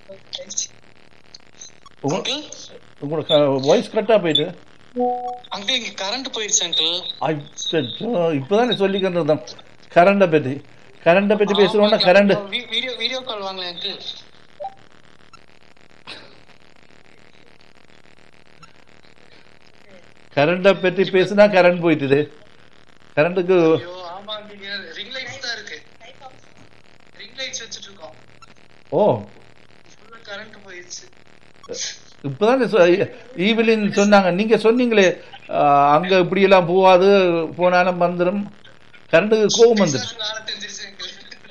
உங்க- அங்கிள் உங்களுக்கு வாய்ஸ் கட்டா போயிட்டு அங்கிள் இங்க கரண்ட் போயிடுச்சு அங்கிள் அச்சோ இப்பதானே சொல்லிக்கிட்டு இருந்தோம் கரண்டை பத்தி கரண்டை பத்தி பேசுறோம்னா கரண்ட் வீடியோ வீடியோ கால் வாங்கல அங்கிள் கரண்டை பத்தி பேசுனா கரண்ட் போயிட்டுது கரண்ட்டுக்கு ஐயோ ஆமா அங்கிள் ரிங் லைட்ஸ் தான் இருக்கு ரிங் லைட்ஸ் வச்சிட்டு இருக்கோம் ஓ ஃபுல்லா கரண்ட் போயிடுச்சு இப்பதானே சொ- ஈவிலின் சொன்னாங்க நீங்க சொன்னீங்களே ஆ, அங்க இப்படி எல்லாம் போகாது போனாலும் வந்துடும் கரண்ட்டுக்கு கோவம் வந்துடும் நாளை தெரிஞ்சிருச்சு அங்கிள்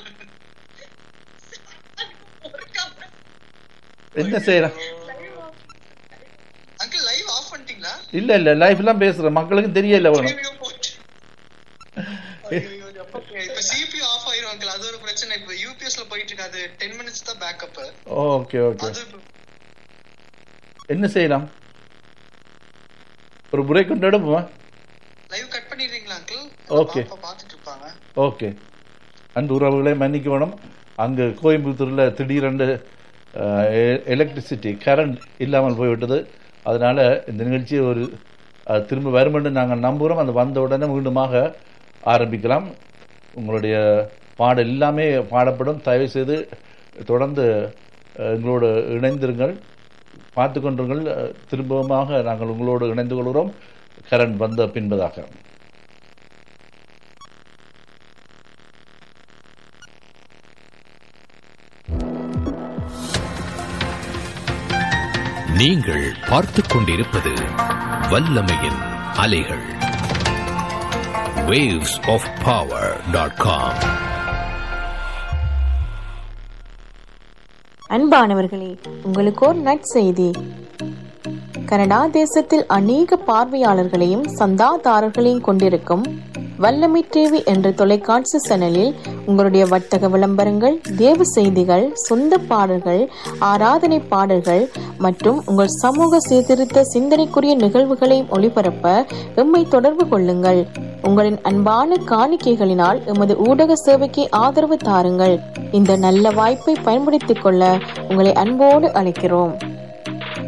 என்ன செய்யறேன் அங்கிள் லைவ் ஆஃப் பண்ணிட்டீங்களா இல்ல இல்ல லைஃப் எல்லாம் பேசுறேன் மக்களுக்கு தெரியல வேணும் ஐயோ, போச்சு. ஐயோ, எப்ப- இப்ப CPU ஆஃப் ஆயிரும் அங்கிள் அது ஒரு பிரச்சனை இப்ப யூபிஎஸ்ல போயிட்டு இருக்கு அது டென் மினிட்ஸ் தான் பேக்கப் ஓகே ஓகே அது என்ன செய்யலாம் ஒரு பிரேக் கொண்டு எடுப்போமா லைவ் கட் பண்ணிடுறீங்களா அங்கிள் Okay. பாப்பா பாத்துட்டு இருப்பாங்க ஓகே அன்பு உறவுகளை மன்னிக்க வேணும் அங்கு கோயம்புத்தூரில் திடீரென்று எலக்ட்ரிசிட்டி கரண்ட் இல்லாமல் போய்விட்டது அதனால் இந்த நிகழ்ச்சியை ஒரு அஹ், திரும்ப வரும் என்று நாங்கள் நம்புகிறோம் அந்த வந்த உடனே மீண்டுமாக ஆரம்பிக்கலாம் உங்களுடைய பாடல் எல்லாமே பாடப்படும் தயவு செய்து தொடர்ந்து அஹ், எங்களோடு இணைந்திருங்கள் பார்த்து கொண்டிருங்கள் அஹ், திரும்பமாக நாங்கள் உங்களோடு இணைந்து கொள்கிறோம் கரண்ட் வந்த பின்பதாக நீங்கள் பார்த்துக் கொண்டிருப்பது வல்லமையின் அலைகள் waves of power.com அன்பானவர்களே உங்களுக்கு ஒரு நற்செய்தி கனடா தேசத்தில் அநேக பார்வையாளர்களையும் சந்தாதாரர்களையும் கொண்டிருக்கும் வல்லமை டிவி என்ற தொலைக்காட்சி சேனலில் உங்களுடைய வர்த்தக விளம்பரங்கள் தேவ செய்திகள் சொந்த பாடல்கள் ஆராதனை பாடல்கள் மற்றும் உங்கள் சமூக சீர்திருத்த சிந்தனைக்குரிய நிகழ்வுகளையும் ஒளிபரப்ப எம்மை தொடர்பு கொள்ளுங்கள் உங்களின் அன்பான காணிக்கைகளினால் எமது ஊடக சேவைக்கு ஆதரவு தாருங்கள் இந்த நல்ல வாய்ப்பை பயன்படுத்திக் கொள்ள உங்களை அன்போடு அழைக்கிறோம்